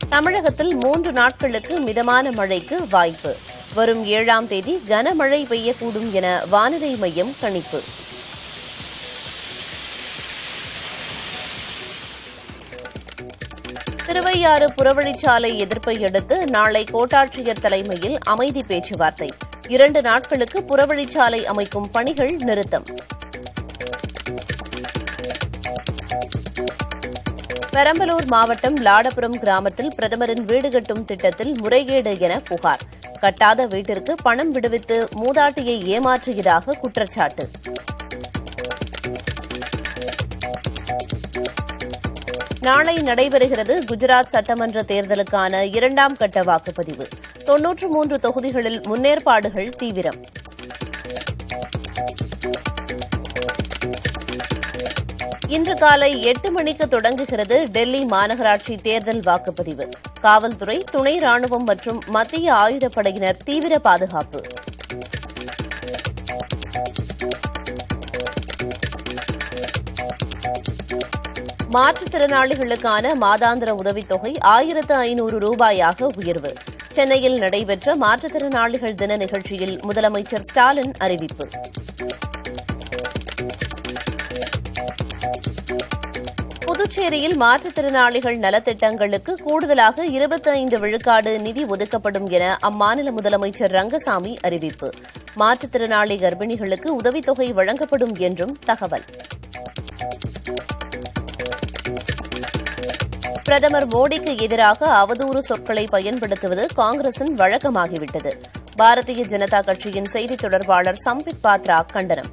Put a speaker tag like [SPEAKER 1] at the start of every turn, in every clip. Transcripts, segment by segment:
[SPEAKER 1] தமிழகத்தில் மூன்று நாட்களுக்கு மிதமான மழைக்கு வாய்ப்பு வரும் ஏழாம் தேதி கனமழை பெய்யக்கூடும் என வானிலை மையம் கணிப்பு திருவையாறு புறவழிச்சாலை எதிர்ப்பை அடுத்து நாளை கோட்டாட்சியர் தலைமையில் அமைதி பேச்சுவார்த்தை இரண்டு நாட்களுக்கு புறவழிச்சாலை அமைக்கும் பணிகள் நிறுத்தம் பெரம்பலூர் மாவட்டம் லாடபுரம் கிராமத்தில் பிரதமரின் வீடு கட்டும் திட்டத்தில் முறைகேடு என புகார் கட்டாத வீட்டிற்கு பணம் விடுவித்து மூதாட்டியை ஏமாற்றியதாக குற்றச்சாட்டு நாளை நடைபெறுகிறது குஜராத் சட்டமன்ற தேர்தலுக்கான இரண்டாம் கட்ட வாக்குப்பதிவு தொன்னூற்று மூன்று தொகுதிகளில் முன்னேற்பாடுகள் தீவிரம் இன்று காலை எட்டு மணிக்கு தொடங்குகிறது டெல்லி மாநகராட்சி தேர்தல் வாக்குப்பதிவு காவல்துறை துணை ராணுவம் மற்றும் மத்திய ஆயுதப்படையினர் தீவிர பாதுகாப்பு மாற்றுத்திறனாளிகளுக்கான மாதாந்திர உதவித்தொகை ஆயிரத்து ஐநூறு ரூபாயாக உயர்வு சென்னையில் நடைபெற்ற மாற்றுத்திறனாளிகள் தின நிகழ்ச்சியில் முதலமைச்சர் ஸ்டாலின் அறிவிப்பு புதுச்சேரியில் மாற்றுத்திறனாளிகள் நலத்திட்டங்களுக்கு கூடுதலாக இருபத்தி ஐந்து விழுக்காடு நிதி ஒதுக்கப்படும் என அம்மாநில முதலமைச்சர் ரங்கசாமி அறிவிப்பு மாற்றுத்திறனாளி கர்ப்பிணிகளுக்கு உதவித்தொகை வழங்கப்படும் என்றும் தகவல் பிரதமர் மோடிக்கு எதிராக அவதூறு சொற்களை பயன்படுத்துவது காங்கிரசின் வழக்கமாகிவிட்டது பாரதிய ஜனதா கட்சியின் செய்தித் தொடர்பாளர் சம்பித் பாத்ரா கண்டனம்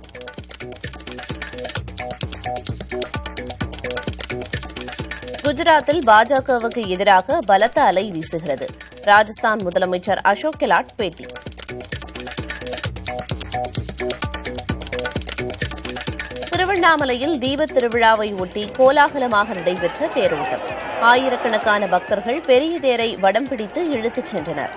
[SPEAKER 1] குஜராத்தில் பாஜகவுக்கு எதிராக பலத்த அலை வீசுகிறது ராஜஸ்தான் முதலமைச்சர் அசோக் கெலாட் பேட்டி திருவண்ணாமலையில் தீபத் திருவிழாவை ஒட்டி கோலாகலமாக நடைபெற்ற தேரோட்டம் ஆயிரக்கணக்கான பக்தர்கள் பெரிய தேரை வடம் பிடித்து இழுத்துச் சென்றனர்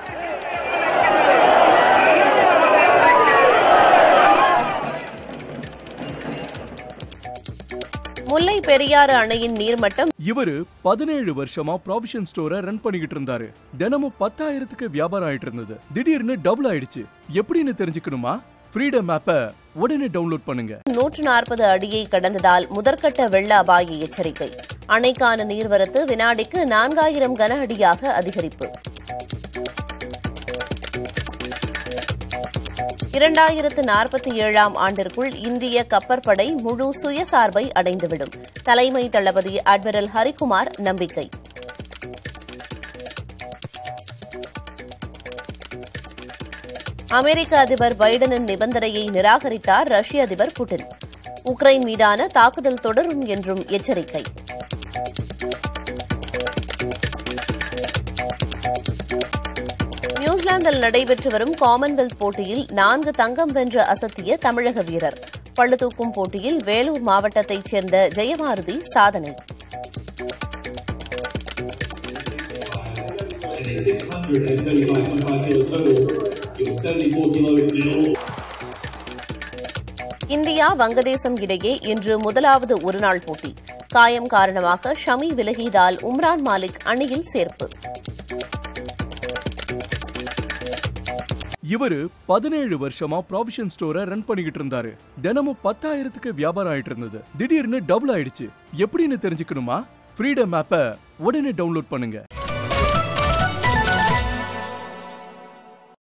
[SPEAKER 1] முல்லை பெரியாறு அணையின் நீர்மட்டம்
[SPEAKER 2] இவரு பதினேழு வருஷமா ப்ராவிஷன் ஸ்டோரை ரன் பண்ணிக்கிட்டு இருந்தாரு தினமும் பத்தாயிரத்துக்கு வியாபாரம் ஆயிட்டு இருந்தது திடீர்னு டபுள் ஆயிடுச்சு எப்படின்னு தெரிஞ்சுக்கணுமா ஃப்ரீடம் ஆப்பை உடனே டவுன்லோட் பண்ணுங்க
[SPEAKER 1] நூற்று நாற்பது அடியை கடந்ததால் முதற்கட்ட வெள்ள அபாய எச்சரிக்கை அணைக்கான நீர்வரத்து வினாடிக்கு நான்காயிரம் கன அடியாக அதிகரிப்பு இரண்டாயிரத்து நாற்பத்தி ஏழாம் ஆண்டிற்குள் இந்திய கப்பற்படை முழு சுயசார்பை அடைந்துவிடும் தலைமை தளபதி அட்மிரல் ஹரிகுமார் நம்பிக்கை அமெரிக்க அதிபர் பைடனின் நிபந்தனையை நிராகரித்தார் ரஷ்ய அதிபர் புட்டின் உக்ரைன் மீதான தாக்குதல் தொடரும் என்றும் எச்சரிக்கை நியூசிலாந்தில் நடைபெற்று வரும் காமன்வெல்த் போட்டியில் நான்கு தங்கம் வென்று அசத்திய தமிழக வீரர் பளுதூக்கும் போட்டியில் வேலூர் மாவட்டத்தைச் சேர்ந்த ஜெயமாருதி சாதனை
[SPEAKER 3] 635 kilo total. Your 74 kilo kilo.
[SPEAKER 1] India வங்கதேசம் இடையே இன்று முதலாவது ஒருநாள் போட்டி காயம் காரணமாக ஷமி விலகியதால் உம்ரான் மாலிக் அணியில் சேர்ப்பு
[SPEAKER 2] இவரு பதினேழு வருஷமா ப்ராவிஷன் ஸ்டோரை ரன் பண்ணிக்கிட்டு இருந்தாரு தினமும் பத்தாயிரத்துக்கு வியாபாரம் ஆயிட்டு இருந்தது திடீர்னு டபுள் ஆயிடுச்சு எப்படின்னு தெரிஞ்சுக்கணுமா ஃப்ரீடம் ஆப்பை உடனே டவுன்லோட் பண்ணுங்க